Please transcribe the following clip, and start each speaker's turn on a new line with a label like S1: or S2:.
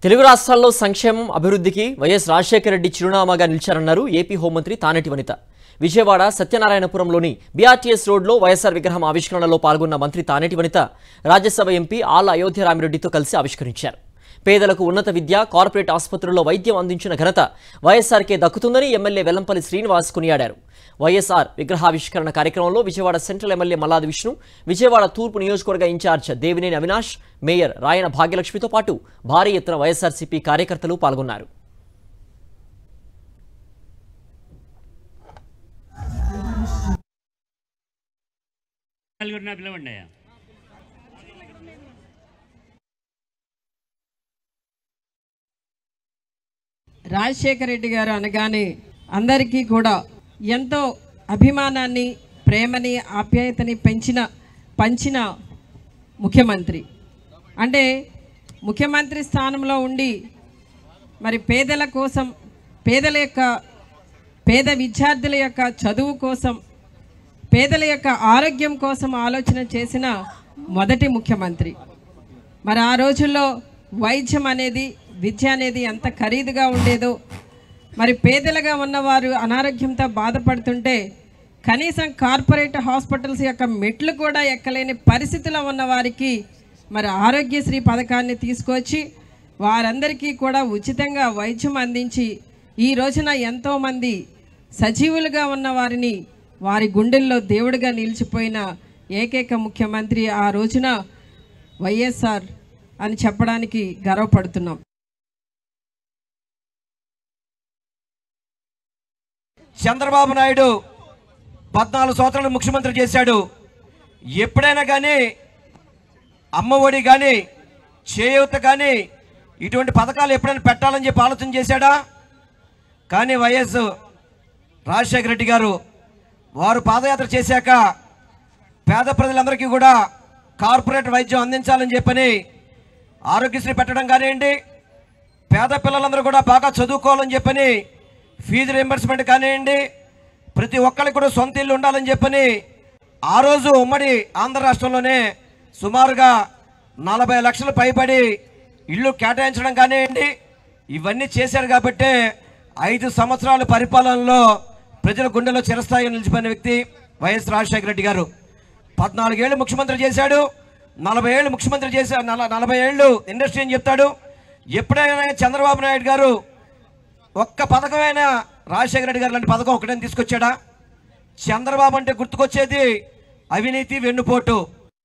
S1: తెలుగు రాష్ట్రాల్లో సంక్షేమం అభివృద్ధికి వైఎస్ రాజశేఖర రెడ్డి చిరునామాగా నిలిచారన్నారు ఏపీ హోంమంత్రి తానేటి వనిత విజయవాడ సత్యనారాయణపురంలోని బీఆర్టీఎస్ రోడ్లో వైఎస్ఆర్ విగ్రహం ఆవిష్కరణలో పాల్గొన్న మంత్రి తానేటి వనిత రాజ్యసభ ఎంపీ ఆళ్ల అయోధ్య రామిరెడ్డితో కలిసి ఆవిష్కరించారు పేదలకు ఉన్నత విద్య కార్పొరేట్ ఆసుపత్రుల్లో వైద్యం అందించిన ఘనత వైఎస్ఆర్కే దక్కుతుందని ఎమ్మెల్యే వెల్లంపల్లి శ్రీనివాస్ కొనియాడారు వైఎస్ఆర్ విగ్రహావిష్కరణ కార్యక్రమంలో విజయవాడ సెంట్రల్ ఎమ్మెల్యే మల్లాది విష్ణు విజయవాడ తూర్పు నియోజకవర్గ ఇన్ఛార్జ్ దేవినేని అవినాష్ మేయర్ రాయన భాగ్యలక్ష్మితో పాటు భారీ ఎత్తున వైఎస్ఆర్సీపీ కార్యకర్తలు పాల్గొన్నారు
S2: నలుగురిన పిలవండి అయ్యా
S3: రాజశేఖర రెడ్డి గారు అనగానే అందరికీ కూడా ఎంతో అభిమానాన్ని ప్రేమని ఆప్యాయతని పెంచిన పంచిన ముఖ్యమంత్రి అంటే ముఖ్యమంత్రి స్థానంలో ఉండి మరి పేదల కోసం పేదల యొక్క పేద విద్యార్థుల యొక్క చదువు కోసం పేదల యొక్క ఆరోగ్యం కోసం ఆలోచన చేసిన మొదటి ముఖ్యమంత్రి మరి ఆ రోజుల్లో వైద్యం అనేది విద్య అనేది ఎంత ఖరీదుగా ఉండేదో మరి పేదలుగా ఉన్నవారు అనారోగ్యంతో బాధపడుతుంటే కనీసం కార్పొరేట్ హాస్పిటల్స్ యొక్క మెట్లు కూడా ఎక్కలేని పరిస్థితిలో ఉన్న వారికి మరి ఆరోగ్యశ్రీ పథకాన్ని తీసుకొచ్చి వారందరికీ కూడా ఉచితంగా వైద్యం అందించి ఈ రోజున ఎంతోమంది సజీవులుగా ఉన్న వారిని వారి గుండెల్లో దేవుడిగా నిలిచిపోయిన ఏకైక ముఖ్యమంత్రి ఆ రోజున వైఎస్ఆర్ అని చెప్పడానికి గర్వపడుతున్నాం
S4: చంద్రబాబు నాయుడు పద్నాలుగు సంవత్సరాలు ముఖ్యమంత్రి చేశాడు ఎప్పుడైనా కానీ అమ్మఒడి కానీ చేయూత కానీ ఇటువంటి పథకాలు ఎప్పుడైనా పెట్టాలని చెప్పి ఆలోచన చేశాడా కానీ వైఎస్ రాజశేఖర రెడ్డి గారు వారు పాదయాత్ర చేశాక పేద ప్రజలందరికీ కూడా కార్పొరేట్ వైద్యం అందించాలని చెప్పని ఆరోగ్యశ్రీ పెట్టడం కానివ్వండి పేద పిల్లలందరూ కూడా బాగా చదువుకోవాలని చెప్పని ఫీజు రియంబర్స్మెంట్ కానివ్వండి ప్రతి ఒక్కరికి కూడా సొంత ఇల్లు ఉండాలని చెప్పని ఆ రోజు ఉమ్మడి ఆంధ్ర రాష్ట్రంలోనే సుమారుగా నలభై లక్షలు పైబడి ఇల్లు కేటాయించడం కానివ్వండి ఇవన్నీ చేశారు కాబట్టే ఐదు సంవత్సరాల పరిపాలనలో ప్రజల గుండెలో చిరస్థాయిగా నిలిచిపోయిన వ్యక్తి వైఎస్ రాజశేఖర రెడ్డి గారు పద్నాలుగేళ్ళు ముఖ్యమంత్రి చేశాడు నలభై ఏళ్ళు ముఖ్యమంత్రి చేశాడు నల నలభై ఏళ్ళు ఇండస్ట్రీ అని చెప్తాడు ఎప్పుడైనా చంద్రబాబు నాయుడు గారు ఒక్క పథకమైనా రాజశేఖర రెడ్డి గారు లాంటి పథకం ఒకటైనా తీసుకొచ్చాడా చంద్రబాబు అంటే గుర్తుకొచ్చేది అవినీతి వెన్నుపోటు